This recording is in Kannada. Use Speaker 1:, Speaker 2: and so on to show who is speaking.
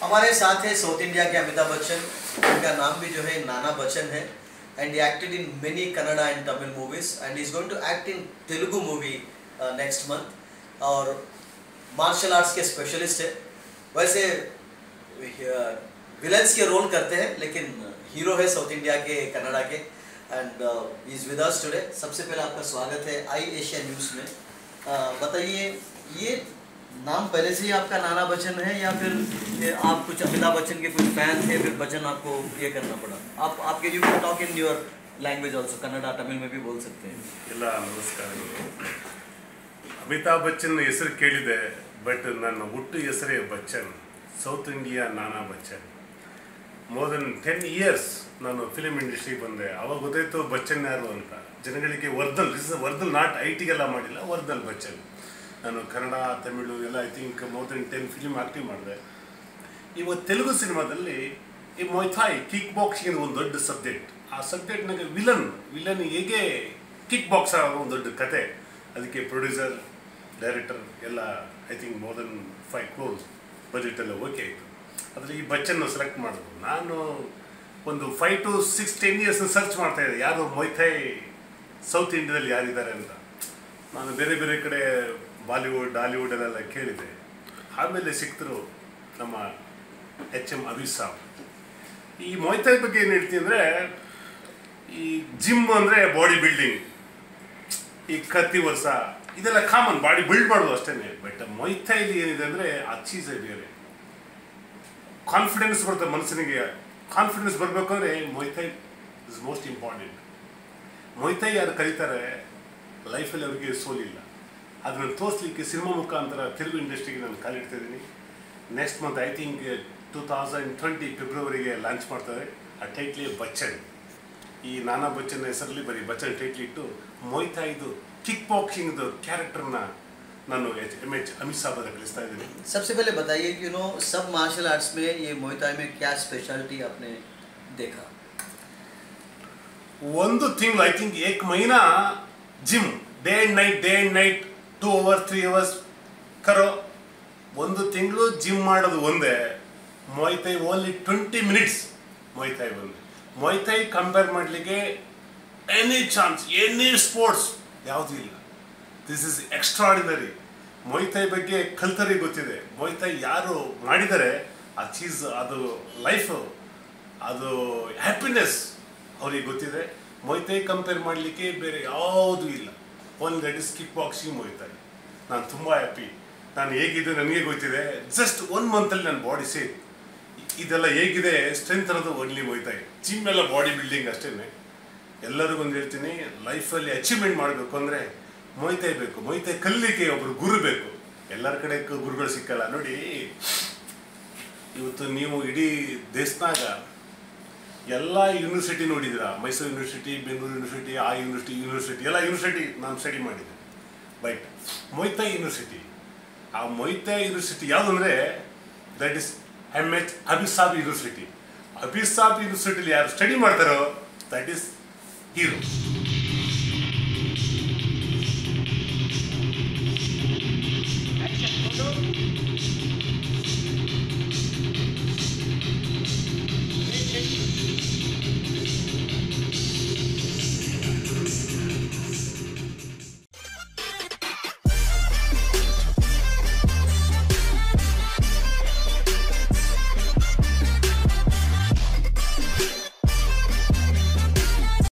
Speaker 1: हमारे साथ है साउथ इंडिया के अमिताभ बच्चन उनका नाम भी जो है नाना बच्चन है and he acted in many Kannada and Tamil movies and is going to act in Telugu movie next month और मार्शल आर्ट्स के स्पेशलिस्ट है वैसे विलन्स के रोल करते हैं लेकिन हीरो है साउथ इंडिया के कन्नड़ा के and is with us today सबसे पहले आपका स्वागत है आई एशिया न्यूज़ में uh, बताइए ये नाम पहले से ही आपका नाना बच्चन है या फिर ये आप कुछ अमिताभ बच्चन के कुछ फैन थे फिर बच्चन आपको ये करना पड़ा आप आपके you can talk in your language also Kannada Tamil में भी बोल सकते हैं
Speaker 2: ಎಲ್ಲ ನಮಸ್ಕಾರಗಳು ಅಮಿತಾಬ್ ಬಚ್ಚನ್ ಹೆಸರು ಕೇಳಿದೆ ಬಟ್ ನನ್ನ ಹುಟ್ಟು ಹೆಸರೇ Bachchan south India Nana Bachchan more than ten years ನಾನು ಫಿಲಿಮ್ ಇಂಡಸ್ಟ್ರಿಗೆ ಬಂದೆ ಅವಾಗ ಗೊತ್ತಾಯ್ತು ಬಚ್ಚನ್ ಯಾರು ಅಂತ ಜನಗಳಿಗೆ ವರ್ದಲ್ ದಿಸ್ ವರ್ದಲ್ ನಾಟ್ ಐ ಟಿಗೆಲ್ಲ ಮಾಡಿಲ್ಲ ವರ್ದಲ್ ಬಚ್ಚನ್ ನಾನು ಕನ್ನಡ ತಮಿಳು ಎಲ್ಲ I think more than ten film active ಮಾಡಿದೆ ಇವತ್ತು ತೆಲುಗು ಸಿನಿಮಾದಲ್ಲಿ ಈ ಮೊಯ್ಥಾಯ್ ಕಿಕ್ ಬಾಕ್ಸಿಂಗ್ ಒಂದು ದೊಡ್ಡ ಸಬ್ಜೆಕ್ಟ್ ಆ ಸಬ್ಜೆಕ್ಟ್ನಾಗ ವಿಲನ್ ವಿಲನ್ ಹೇಗೆ ಕಿಕ್ ಬಾಕ್ಸ್ ಆಗೋ ಒಂದು ದೊಡ್ಡ ಕತೆ ಅದಕ್ಕೆ ಪ್ರೊಡ್ಯೂಸರ್ ಡೈರೆಕ್ಟರ್ ಎಲ್ಲ I think more than five crores budget ಎಲ್ಲ ಓಕೆ ಆಯಿತು ಅದರಲ್ಲಿ ಈ ಬಚ್ಚನ್ನು ಸೆಲೆಕ್ಟ್ ಮಾಡಿದ್ರು ನಾನು ಒಂದು five to six ten years search ಮಾಡ್ತಾ ಇದ್ದೆ ಯಾರು ಮೊಯ್ಥಾಯ್ ಸೌತ್ ಇಂಡಿಯಾದಲ್ಲಿ ಯಾರಿದ್ದಾರೆ ಅಂತ ನಾನು ಬೇರೆ ಬೇರೆ ಕಡೆ ಬಾಲಿವುಡ್ ಹಾಲಿವುಡ್ ಅಲ್ಲೆಲ್ಲ ಕೇಳಿದೆ ಆಮೇಲೆ ಸಿಕ್ತರು ನಮ್ಮ ಎಚ್ ಎಮ್ ಅಭಿಸಾಬ್ ಈ ಮೊಯ್ತಾಯ್ ಬಗ್ಗೆ ಏನು ಹೇಳ್ತೀನಿ ಅಂದರೆ ಈ ಜಿಮ್ ಅಂದರೆ ಬಾಡಿ ಬಿಲ್ಡಿಂಗ್ ಈ ಕತ್ತಿ ವರ್ಷ ಇದೆಲ್ಲ ಕಾಮನ್ ಬಾಡಿ ಬಿಲ್ಡ್ ಮಾಡೋದು ಅಷ್ಟೇ ಬಟ್ ಮೊಯ್ತಾಯ್ಲಿ ಏನಿದೆ ಅಂದರೆ ಆ ಚೀಸೇ ಬೇರೆ ಕಾನ್ಫಿಡೆನ್ಸ್ ಬರುತ್ತೆ ಮನಸ್ಸಿನಿಗೆ ಕಾನ್ಫಿಡೆನ್ಸ್ ಬರಬೇಕು ಅಂದರೆ Muay Thai is most important Muay Thai ಯಾರು ಕರೀತಾರೆ ಲೈಫಲ್ಲಿ ಅವ್ರಿಗೆ ಸೋಲಿಲ್ಲ ಅದನ್ನು ತೋರಿಸ್ಲಿಕ್ಕೆ ಸಿನಿಮಾ ಮುಖಾಂತರ ತೆಲುಗು ಇಂಡಸ್ಟ್ರಿಗೆ ನಾನು ಕಾಲಿಡ್ತಾ ಇದ್ದೀನಿ next month I think two thousand twenty ಫೆಬ್ರವರಿಗೆ ಲಾಂಚ್ ಮಾಡ್ತಾರೆ ಆ ಟೈಟ್ಲಿ ಬಚ್ಚನ್ ಈ ನಾನಾ ಬಚ್ಚನ್ ಹೆಸರಲ್ಲಿ ಬರೀ ಬಚ್ಚನ್ ಟೈಟ್ಲ್ ಇಟ್ಟು ಮೊಯ್ತಾಯ್ದು ಕಿಕ್ ಬಾಕ್ಸಿಂಗ್ದು ಕ್ಯಾರೆಕ್ಟರ್ನ ನಾನು H M H Amit sahab ಅವರ ಕಲಿಸ್ತಾ ಇದ್ದೀನಿ
Speaker 1: सबसे पहले बताइए कि यू नो सब मार्शल आर्ट्स में ये मोहिताई में क्या स्पेशलिटी आपने देखा
Speaker 2: ಒಂದು ತಿಂಗಳು ಐ ಥಿಂಕ್ ಏಕ್ ಮಹಿನಾ gym day and night day and night two hour three hours ಕರೋ ಒಂದು ತಿಂಗಳು ಜಿಮ್ ಮಾಡೋದು ಒಂದೇ Muay Thai only twenty minutes Muay Thai ಒಂದೇ ಮೊಯ್ತೈ ಕಂಪೇರ್ ಮಾಡಲಿಕ್ಕೆ ಎನಿ ಚಾನ್ಸ್ ಎನಿ ಸ್ಪೋರ್ಟ್ಸ್ ಯಾವುದೂ ಇಲ್ಲ ದಿಸ್ ಇಸ್ ಎಕ್ಸ್ಟ್ರಾಡಿನರಿ ಮೊಯ್ತೈ ಬಗ್ಗೆ ಕಲ್ತರಿಗೆ ಗೊತ್ತಿದೆ ಮೊಯ್ತೈ ಯಾರು ಮಾಡಿದರೆ ಆ ಚೀಸ್ ಅದು ಲೈಫ್ ಅದು ಹ್ಯಾಪಿನೆಸ್ ಅವ್ರಿಗೆ ಗೊತ್ತಿದೆ ಮೊಯ್ತೈ ಕಂಪೇರ್ ಮಾಡಲಿಕ್ಕೆ ಬೇರೆ ಯಾವುದೂ ಇಲ್ಲ one that is kick boxing Muay Thai ನಾನು ತುಂಬ ಹ್ಯಾಪಿ ನಾನು ಹೇಗಿದೆ ನನಗೆ ಗೊತ್ತಿದೆ ಜಸ್ಟ್ ಒನ್ ಮಂತಲ್ಲಿ ನನ್ನ ಬಾಡಿ ಸೇಫ್ ಇದೆಲ್ಲ ಹೇಗಿದೆ ಸ್ಟ್ರೆಂತ್ ಅನ್ನೋದು ಒನ್ಲಿ ಮೊಯ್ತಾಯಿ ಜಿಮ್ ಎಲ್ಲ ಬಾಡಿ ಬಿಲ್ಡಿಂಗ್ ಅಷ್ಟೇ ಎಲ್ಲರಿಗೂ ಒಂದು ಹೇಳ್ತೀನಿ ಲೈಫಲ್ಲಿ ಅಚೀವ್ಮೆಂಟ್ ಮಾಡಬೇಕು ಅಂದರೆ ಮೊಯ್ತಾಯಿ ಬೇಕು ಮೊಯ್ತಾಯಿ ಕಲಿಲಿಕ್ಕೆ ಒಬ್ಬರು ಗುರು ಬೇಕು ಎಲ್ಲರ ಕಡೆ ಕ- ಗುರುಗಳು ಸಿಕ್ಕಲ್ಲ ನೋಡಿ ಇವತ್ತು ನೀವು ಇಡೀ ದೇಶನಾಗ ಎಲ್ಲ ಯೂನಿವರ್ಸಿಟಿ ನೋಡಿದ್ದೀರಾ ಮೈಸೂರು ಯೂನಿವರ್ಸಿಟಿ ಬೆಂಗಳೂರು ಯೂನಿವರ್ಸಿಟಿ ಆ ಯೂನಿವರ್ಸಿಟಿ ಯೂನಿವರ್ಸಿಟಿ ಎಲ್ಲ ಯೂನಿವರ್ಸಿಟಿ ನಾನು ಸ್ಟಡಿ ಮಾಡಿದ್ದೆ ಬಟ್ ಮೊಯ್ತಾಯಿ ಯೂನಿವರ್ಸಿಟಿ ಆ ಮೊಯ್ತಾಯಿ ಯೂನಿವರ್ಸಿಟಿ ಯಾವುದಂದ್ರೆ ದಟ್ ಇಸ್ ಎಮ್ ಎಚ್ ಅಬಿಸಾಬ್ ಯೂನಿವರ್ಸಿಟಿ ಅಬಿಸಾಬ್ ಯೂನಿವರ್ಸಿಟಿಲಿ ಯಾರು ಸ್ಟಡಿ ಮಾಡ್ತಾರೋ ದಟ್ ಇಸ್ ಹೀರೋ